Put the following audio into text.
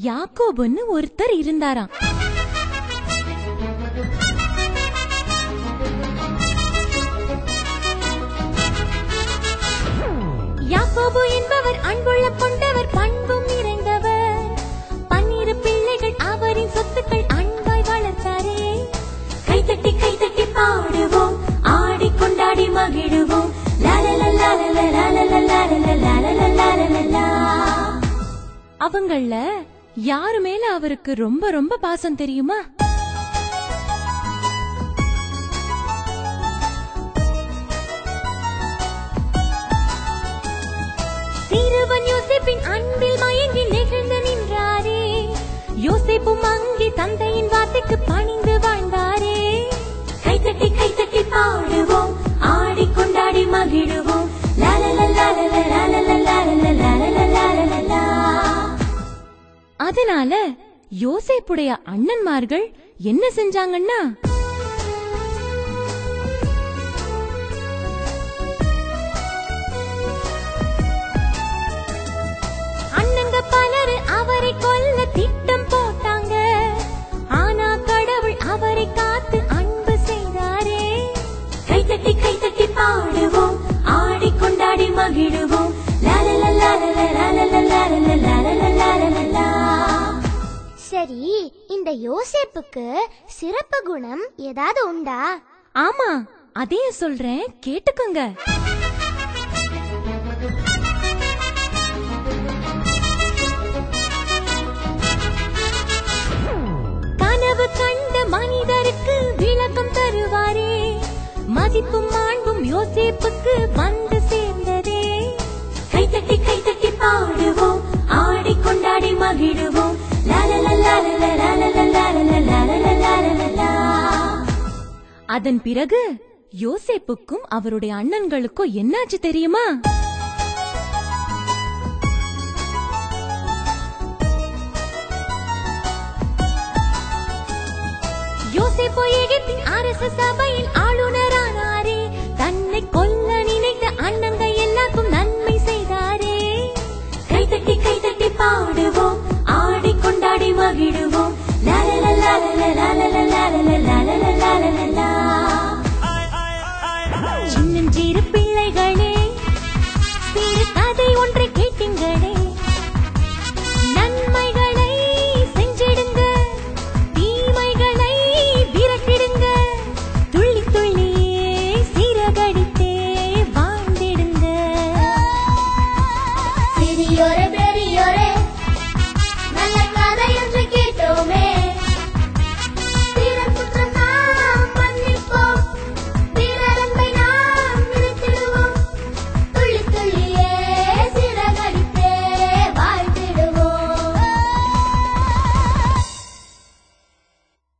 யாக்கோபுன்னு ஒருத்தர் இருந்தாராம் யாக்கோபு என்பவர் அன்புள்ள கொண்டவர் பண்பும் நிறைந்தவர் பன்னிரு பிள்ளைகள் அவரின் சொத்துக்கள் அன்பாய் வளர்த்தாரே கைதட்டி கைதட்டி பாடுவோம் ஆடி கொண்டாடி மகிழுவோம் அவங்கள யாரு மேல அவருக்கு ரொம்ப ரொம்ப பாசம் தெரியுமா சிறுவன் யோசேப்பின் அன்பில் மயங்கி நெகிழ்ந்து நின்றாரே யோசேப்பும் அங்கே தந்தையின் வார்த்தைக்கு பணிந்து வாழ்ந்தாரே கைதட்டி கைதட்டி பாடுவோம் ஆடி கொண்டாடி மகிழுவோம் அதனால யோசேப்புடைய அண்ணன்மார்கள் என்ன செஞ்சாங்கன்னா அண்ணங்க பலர் அவரை கொல்ல திட்டம் போட்டாங்க ஆனா கடவுள் அவரை காத்து அன்பு செய்தாரே கைதட்டி கைதட்டி பாடுவோம் ஆடி கொண்டாடி மகிழுவோம் சரி இந்த யோசேப்புக்கு சிறப்பு குணம் ஏதாவது உண்டா ஆமா அதையும் சொல்றேன் கேட்டுக்கோங்க கனவு கண்ட மனிதருக்கு விளக்கம் தருவாரே மதிப்பும் மாண்பும் யோசேப்புக்கு வந்து சேர்ந்ததே கைதட்டி கைதட்டி பாடுவோம் ஆடி கொண்டாடி மகிழுவோம் அதன் பிறகு யோசேப்புக்கும் அவருடைய அண்ணன்களுக்கும் என்னாச்சு தெரியுமா யோசேப்பு எகிப்தின் அரச சபையில்